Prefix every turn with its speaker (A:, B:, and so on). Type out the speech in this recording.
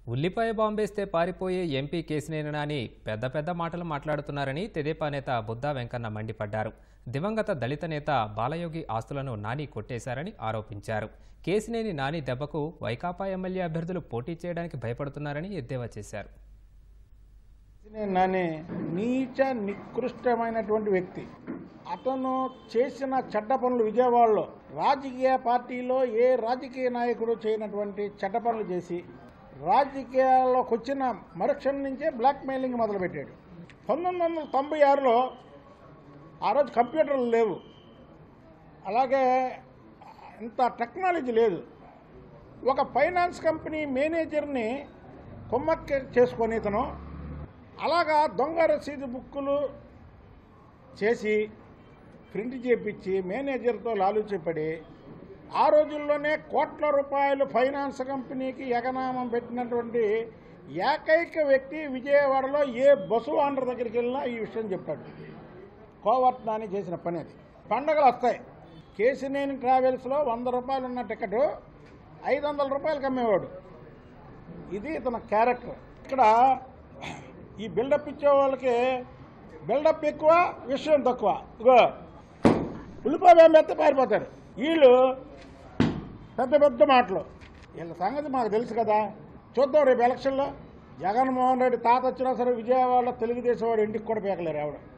A: ఉల్లిపాయ బాంబేస్తే పారిపోయే ఎంపీ కేసినేని నాని పెద్ద పెద్ద మాటలు మాట్లాడుతున్నారని తెదేపా నేత బుద్దా వెంకన్న మండిపడ్డారు దివంగత దళిత నేత బాలయోగి ఆస్తులను నాని కొట్టేశారని ఆరోపించారు కేసినేని నాని దెబ్బకు వైకాపా ఎమ్మెల్యే అభ్యర్థులు పోటీ చేయడానికి భయపడుతున్నారని ఎద్దేవా చేశారు
B: కేసినేని నాని నీచ నికృష్టమైనటువంటి వ్యక్తి అతను చేసిన చెడ్డ పనులు విజయవాడలో రాజకీయ పార్టీలో ఏ రాజకీయ నాయకుడు చేయనటువంటి చెడ్డ పనులు చేసి రాజకీయాల్లోకి వచ్చిన మరుక్షణం నుంచే బ్లాక్ మెయిలింగ్ మొదలుపెట్టాడు పంతొమ్మిది వందల తొంభై ఆరులో ఆ రోజు కంప్యూటర్లు లేవు అలాగే ఇంత టెక్నాలజీ లేదు ఒక ఫైనాన్స్ కంపెనీ మేనేజర్ని కుమ్మక్క చేసుకొని ఇతను అలాగా దొంగ రసీదు బుక్కులు చేసి ప్రింట్ చేపించి మేనేజర్తో లాలూచిపడి ఆ రోజుల్లోనే కోట్ల రూపాయలు ఫైనాన్స్ కంపెనీకి ఎగనామం పెట్టినటువంటి ఏకైక వ్యక్తి విజయవాడలో ఏ బస్సు ఆంధ్ర దగ్గరికి వెళ్ళినా ఈ విషయం చెప్పాడు కోవర్ట్ నాని చేసిన పని అది పండగలు వస్తాయి కేసినేని ట్రావెల్స్లో వంద రూపాయలు ఉన్న టికెట్ ఐదు వందల రూపాయలకి అమ్మేవాడు ఇది ఇతని క్యారెక్టర్ ఇక్కడ ఈ బిల్డప్ ఇచ్చే వాళ్ళకి బిల్డప్ ఎక్కువ విషయం తక్కువ ఇగో ఉల్లిపాయ మెత్త పారిపోతారు వీళ్ళు పెద్ద పెద్ద మాటలు వీళ్ళ సంగతి మాకు తెలుసు కదా చూద్దాం రేపు ఎలక్షన్లో జగన్మోహన్ రెడ్డి తాత వచ్చినా సరే విజయవాడలో తెలుగుదేశం వాడు ఇంటికి కూడా పీకలేరు ఆవిడ